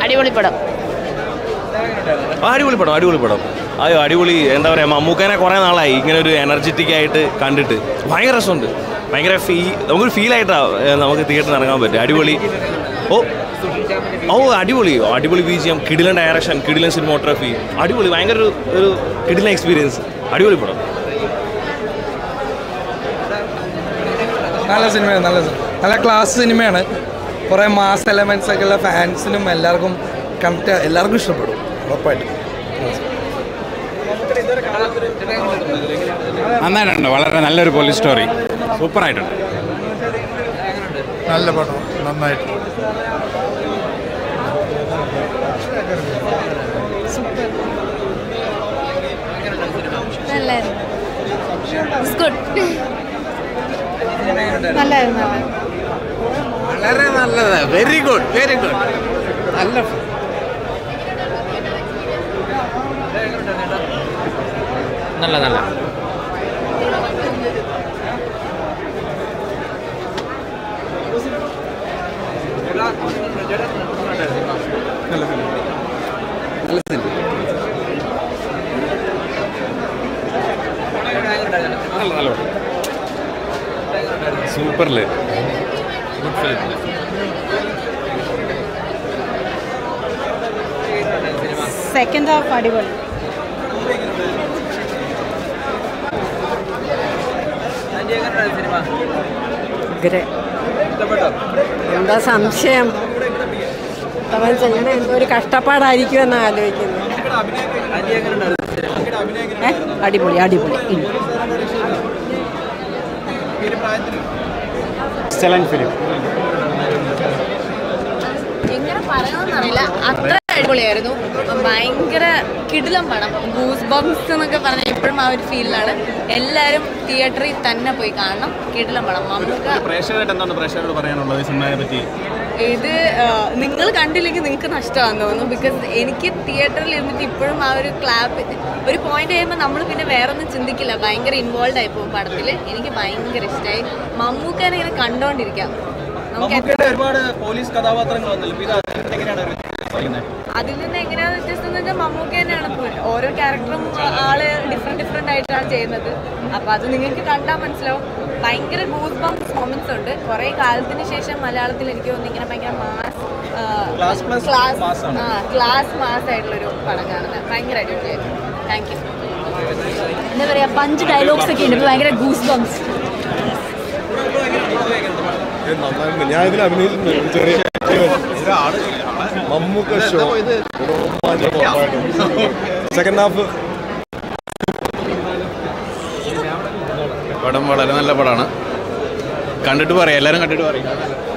അടിപൊളി പടം ആ, അടിപൊളി പടം അടിപൊളി പടം അയ്യോ അടിപൊളി എന്താ പറയുക മമ്മൂക്കനെ കുറേ നാളായി ഇങ്ങനെ ഒരു എനർജറ്റിക് ആയിട്ട് കണ്ടിട്ട് ഭയങ്കര രസമുണ്ട് ഭയങ്കര ഫീ നമുക്കൊരു ഫീൽ ആയിട്ടാണ് നമുക്ക് തിയേറ്ററിൽ ഇറങ്ങാൻ പറ്റും അടിപൊളി ഓ ഓ അടിപൊളി അടിപൊളി ബി ജി എം കിടിലൻ ഡയറക്ഷൻ കിടിലൻ സിനിമോഗ്രാഫി അടിപൊളി ഭയങ്കര ഒരു ഒരു കിടിലൻ എക്സ്പീരിയൻസ് അടിപൊളി പടം നല്ല സിനിമയാണ് നല്ല സിനിമ നല്ല ക്ലാസ് സിനിമയാണ് കുറേ മാസ് എലമെൻസ് ഒക്കെ ഉള്ള ഫാൻസിനും എല്ലാവർക്കും കണക്ട് എല്ലാവർക്കും ഇഷ്ടപ്പെടും ഉറപ്പായിട്ടും നന്നായിട്ടുണ്ട് വളരെ നല്ലൊരു പോലീസ് സ്റ്റോറി സൂപ്പറായിട്ടുണ്ട് നല്ല പടം നന്നായിട്ട് നല്ലായിരുന്നു ഗുഡ് നല്ലായിരുന്നു വളരെ നല്ലത് വെരി ഗുഡ് വെരി ഗുഡ് നല്ല നല്ല നല്ല സൂപ്പറില് സെക്കൻഡ് ഹാഫ് അടിപൊളി എന്താ സംശയം അവൻ ചെയ്യണ എന്തോ ഒരു കഷ്ടപ്പാടായിരിക്കുമെന്ന് ആലോചിക്കുന്നത് ഏ? അടിപൊളി അടിപൊളി ഉം. എക്സലന്റ് ഫിലിം എങ്ങനെ പറയണമെന്നറിയില്ല അത്ര അടിപൊളിയായിരുന്നു ഭയങ്കര കിടിലം പടം ഗൂസ് ബംസ് എന്നൊക്കെ പറഞ്ഞ ഇപ്പോഴും ആ ഒരു ഫീലിലാണ് എല്ലാവരും തിയേറ്ററിൽ തന്നെ പോയി കാണണം കിടിലം പടം നമുക്ക് പ്രേക്ഷകരായിട്ട് എന്താണ് പ്രേക്ഷകരോട് പറയാനുള്ളത് ഈ സിനിമയെ പറ്റി ഇത് നിങ്ങൾ കണ്ടില്ലെങ്കിൽ നിങ്ങൾക്ക് നഷ്ടമാണെന്ന് തോന്നുന്നു ബിക്കോസ് എനിക്ക് തിയേറ്ററിൽ ഇരുന്നിട്ട് ഇപ്പോഴും ആ ഒരു ക്ലാപ്പ് ഒരു പോയിന്റ് കഴിയുമ്പോൾ നമ്മൾ പിന്നെ വേറെ ഒന്നും ചിന്തിക്കില്ല ഭയങ്കര ഇൻവോൾവ് ആയി പോകും പടത്തിൽ എനിക്ക് ഭയങ്കര ഇഷ്ടമായി മമ്മൂക്കനെ ഇങ്ങനെ കണ്ടോണ്ടിരിക്കാം നമുക്ക് എത്ര- ഒരുപാട് പോലീസ് കഥാപാത്രങ്ങൾ വന്നല്ലോ ഇപ്പൊ ഇത് എങ്ങനെയാണ് പറയുന്നത് അതിൽ നിന്ന് എങ്ങനെയാന്ന് വ്യത്യസ്തം എന്ന് വെച്ചാൽ മമ്മൂക്ക തന്നെയാണ് ഇപ്പോൾ ഓരോ ക്യാരക്ടറും ആള് ഡിഫറെന്റ് ഡിഫറെന്റ് ആയിട്ടാണ് ചെയ്യുന്നത് അപ്പൊ അത് നിങ്ങൾക്ക് കണ്ടാൽ മനസ്സിലാവും ഭയങ്കര ഗൂസ് ബംസ് മൊമെന്റ്സ് ഉണ്ട് കുറെ കാലത്തിന് ശേഷം മലയാളത്തിൽ എനിക്ക് തോന്നുന്നു ഇങ്ങനെ ഭയങ്കര മാസ് Class plus mass ആണ്. ആ ക്ലാസ് മാസ് ആയിട്ടുള്ളൊരു പടം കാണുന്നത് ഭയങ്കര അടിപൊളിയായിരുന്നു താങ്ക് യു എന്താ പറയാ പഞ്ച് ഡയലോഗ്സ് ഒക്കെ ഉണ്ട് ഇപ്പൊ ഭയങ്കര ഗൂസ് ബംസ് ഞാൻ ഇതിൽ അഭിനയിച്ചിട്ടുണ്ട് ചെറിയ മമ്മൂക്ക ഷോ സെക്കൻഡ് ഹാഫ് പടം വളരെ നല്ല പടമാണ് കണ്ടിട്ട് പറയാം എല്ലാവരും കണ്ടിട്ട് പറയും